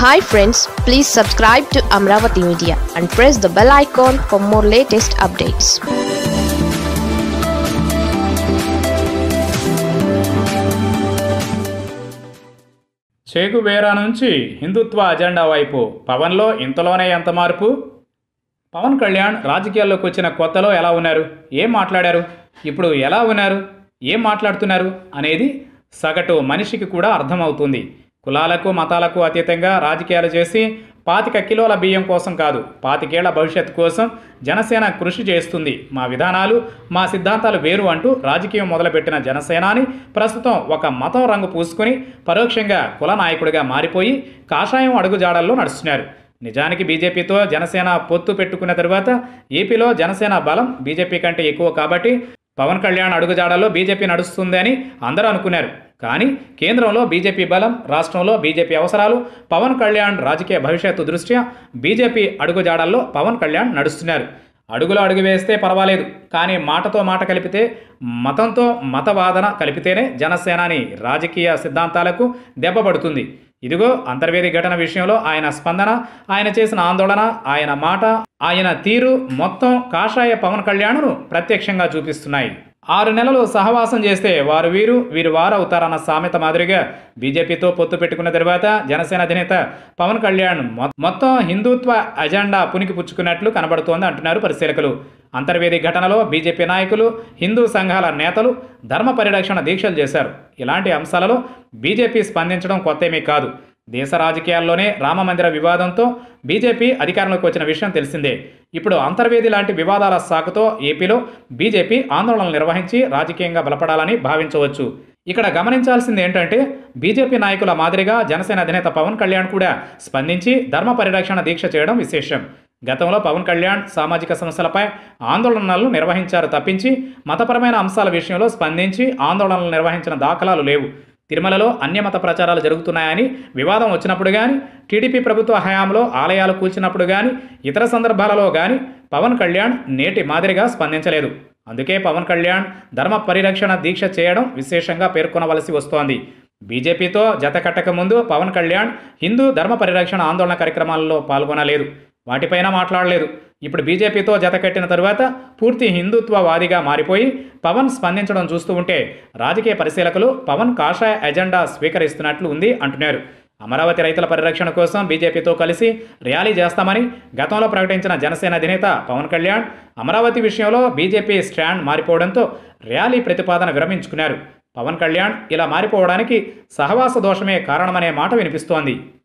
hi friends please subscribe to Amaravati media and press the bell icon for more latest updates Che Guevara నుంచి Hindutva agenda వైపు పవన్లో ఇంతలోనే ఎంత మార్పు పవన్ కళ్యాణ్ రాజకీయాల్లోకి వచ్చిన కొత్తలో ఎలా ఉన్నారు ఏం మాట్లాడారు ఇప్పుడు ఎలా ఉన్నారు ఏం మాట్లాడుతున్నారు అనేది సగటు మనిషికి కూడా అర్థమవుతుంది కులాలకు మతాలకు అతీతంగా రాజకీయాలు చేసి పాతిక కిలోల బియ్యం కోసం కాదు పాతికేళ్ల భవిష్యత్తు కోసం జనసేన కృషి చేస్తుంది మా విధానాలు మా సిద్ధాంతాలు వేరు అంటూ రాజకీయం మొదలుపెట్టిన జనసేనాని ప్రస్తుతం ఒక మతం రంగు పూసుకొని పరోక్షంగా కుల నాయకుడిగా మారిపోయి కాషాయం అడుగుజాడల్లో నడుస్తున్నారు నిజానికి బీజేపీతో జనసేన పొత్తు పెట్టుకున్న తరువాత ఏపీలో జనసేన బలం బీజేపీ కంటే ఎక్కువ కాబట్టి పవన్ కళ్యాణ్ అడుగుజాడల్లో బీజేపీ నడుస్తుంది అని అందరూ అనుకున్నారు కానీ కేంద్రంలో బీజేపీ బలం రాష్ట్రంలో బీజేపీ అవసరాలు పవన్ కళ్యాణ్ రాజకీయ భవిష్యత్తు దృష్ట్యా బీజేపీ అడుగుజాడల్లో పవన్ కళ్యాణ్ నడుస్తున్నారు అడుగులో అడుగు వేస్తే పర్వాలేదు కానీ మాటతో మాట కలిపితే మతంతో మతవాదన కలిపితేనే జనసేనాని రాజకీయ సిద్ధాంతాలకు దెబ్బపడుతుంది ఇదిగో అంతర్వేది ఘటన విషయంలో ఆయన స్పందన ఆయన చేసిన ఆందోళన ఆయన మాట ఆయన తీరు మొత్తం కాషాయ పవన్ కళ్యాణ్ను ప్రత్యక్షంగా చూపిస్తున్నాయి ఆరు నెలలు సహవాసం చేస్తే వారు వీరు వీరు వారు అవుతారన్న సామెత మాదిరిగా బీజేపీతో పొత్తు పెట్టుకున్న తర్వాత జనసేన అధినేత పవన్ కళ్యాణ్ మొ- మొత్తం హిందుత్వ అజెండా పునికి పుచ్చుకున్నట్లు కనబడుతోంది అంటున్నారు పరిశీలకులు అంతర్వేది ఘటనలో బీజేపీ నాయకులు హిందూ సంఘాల నేతలు ధర్మ పరిరక్షణ దీక్షలు చేశారు ఇలాంటి అంశాలలో బీజేపీ స్పందించడం కొత్తేమీ కాదు దేశ రాజకీయాల్లోనే రామమందిర వివాదంతో బీజేపీ అధికారంలోకి వచ్చిన విషయం తెలిసిందే ఇప్పుడు అంతర్వేది లాంటి వివాదాల సాకుతో ఏపీలో బీజేపీ ఆందోళనలు నిర్వహించి రాజకీయంగా బలపడాలని భావించవచ్చు ఇక్కడ గమనించాల్సింది ఏంటంటే బీజేపీ నాయకుల మాదిరిగా జనసేన అధినేత పవన్ కళ్యాణ్ కూడా స్పందించి ధర్మ పరిరక్షణ దీక్ష చేయడం విశేషం గతంలో పవన్ కళ్యాణ్ సామాజిక సమస్యలపై ఆందోళనలు నిర్వహించారు తప్పించి మతపరమైన అంశాల విషయంలో స్పందించి ఆందోళనలు నిర్వహించిన దాఖలాలు లేవు తిరుమలలో అన్యమత ప్రచారాలు జరుగుతున్నాయని వివాదం వచ్చినప్పుడు కానీ టీడీపీ ప్రభుత్వ హయాంలో ఆలయాలు కూల్చినప్పుడు కానీ ఇతర సందర్భాలలో కానీ పవన్ కళ్యాణ్ నేటి మాదిరిగా స్పందించలేదు అందుకే పవన్ కళ్యాణ్ ధర్మ పరిరక్షణ దీక్ష చేయడం విశేషంగా పేర్కొనవలసి వస్తోంది బీజేపీతో జత కట్టక ముందు పవన్ కళ్యాణ్ హిందూ ధర్మ పరిరక్షణ ఆందోళన కార్యక్రమాల్లో పాల్గొనలేదు వాటిపైన మాట్లాడలేదు ఇప్పుడు బీజేపీతో జత కట్టిన తరువాత పూర్తి హిందుత్వవాదిగా మారిపోయి పవన్ స్పందించడం చూస్తూ ఉంటే రాజకీయ పరిశీలకులు పవన్ కాషాయ ఎజెండా స్వీకరిస్తున్నట్లు ఉంది అంటున్నారు అమరావతి రైతుల పరిరక్షణ కోసం బీజేపీతో కలిసి ర్యాలీ చేస్తామని గతంలో ప్రకటించిన జనసేన అధినేత పవన్ కళ్యాణ్ అమరావతి విషయంలో బీజేపీ స్టాండ్ మారిపోవడంతో ర్యాలీ ప్రతిపాదన విరమించుకున్నారు పవన్ కళ్యాణ్ ఇలా మారిపోవడానికి సహవాస దోషమే కారణమనే మాట వినిపిస్తోంది